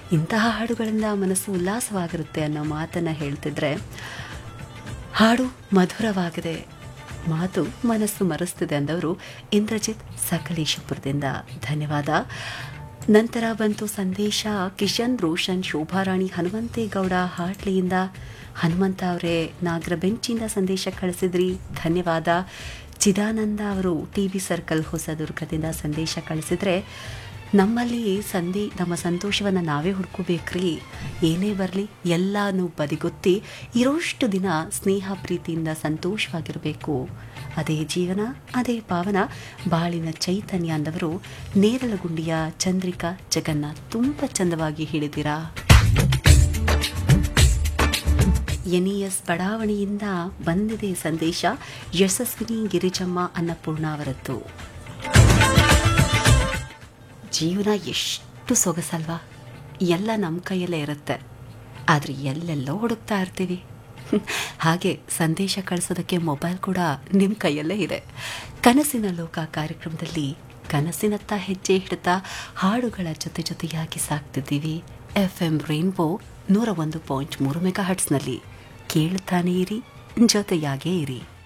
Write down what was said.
ಇಂತಹ ಹಾಡುಗಳಿಂದ ಮನಸ್ಸು ಉಲ್ಲಾಸವಾಗಿರುತ್ತೆ ಅನ್ನೋ ಮಾತನ್ನು ಹೇಳ್ತಿದ್ರೆ ಹಾಡು ಮಧುರವಾಗಿದೆ ಮಾತು ಮನಸ್ಸು ಮರೆಸ್ತಿದೆ ಅಂದವರು ಇಂದ್ರಜಿತ್ ಸಕಲೇಶಪುರದಿಂದ ಧನ್ಯವಾದ ನಂತರ ಬಂತು ಸಂದೇಶ ಕಿಶನ್ ರೋಷನ್ ಶೋಭಾರಾಣಿ ಹನುಮಂತೇಗೌಡ ಹಾಟ್ಲಿಯಿಂದ ಹನುಮಂತ ಅವರೇ ನಾಗರ ಬೆಂಚಿಂದ ಸಂದೇಶ ಕಳಿಸಿದ್ರಿ ಧನ್ಯವಾದ ಚಿದಾನಂದ ಅವರು ಟಿ ವಿ ಸರ್ಕಲ್ ಹೊಸದುರ್ಗದಿಂದ ಸಂದೇಶ ಕಳಿಸಿದ್ರೆ ನಮ್ಮಲ್ಲಿ ಸಂದೇ ನಮ್ಮ ಸಂತೋಷವನ್ನು ನಾವೇ ಹುಡ್ಕೋಬೇಕ್ರಿ ಏನೇ ಬರಲಿ ಎಲ್ಲನೂ ಬದಿಗೊತ್ತಿ ಇರೋಷ್ಟು ದಿನ ಸ್ನೇಹ ಪ್ರೀತಿಯಿಂದ ಸಂತೋಷವಾಗಿರಬೇಕು ಅದೇ ಜೀವನ ಅದೇ ಪಾವನ ಬಾಳಿನ ಚೈತನ್ಯ ಅಂದವರು ನೇರಲಗುಂಡಿಯ ಚಂದ್ರಿಕಾ ಜಗನ್ನಾಥ್ ತುಂಬ ಚಂದವಾಗಿ ಹೇಳಿದಿರಾ ಎನ್ ಎಸ್ ಬಡಾವಣೆಯಿಂದ ಬಂದಿದೆ ಸಂದೇಶ ಯಶಸ್ವಿನಿ ಗಿರಿಜಮ್ಮ ಅನ್ನಪೂರ್ಣ ಅವರದ್ದು ಜೀವನ ಎಷ್ಟು ಸೊಗಸಲ್ವಾ ಎಲ್ಲ ನಮ್ಮ ಕೈಯಲ್ಲೇ ಇರುತ್ತೆ ಆದರೆ ಎಲ್ಲೆಲ್ಲೋ ಹುಡುಕ್ತಾ ಇರ್ತೀವಿ ಹಾಗೆ ಸಂದೇಶ ಕಳಿಸೋದಕ್ಕೆ ಮೊಬೈಲ್ ಕೂಡ ನಿಮ್ಮ ಕೈಯಲ್ಲೇ ಇದೆ ಕನಸಿನ ಲೋಕ ಕಾರ್ಯಕ್ರಮದಲ್ಲಿ ಕನಸಿನತ್ತ ಹೆಜ್ಜೆ ಹಿಡ್ತಾ ಹಾಡುಗಳ ಜೊತೆ ಜೊತೆಯಾಗಿ ಸಾಕ್ತಿದ್ದೀವಿ ಎಫ್ ಎಂ ರೈನ್ಬೋ ನೂರ ಒಂದು ಪಾಯಿಂಟ್ ಮೂರು ಮೆಗಾ ಹಟ್ಸ್ನಲ್ಲಿ ಕೇಳ್ತಾನೇ ಇರಿ ಜೊತೆಯಾಗೇ ಇರಿ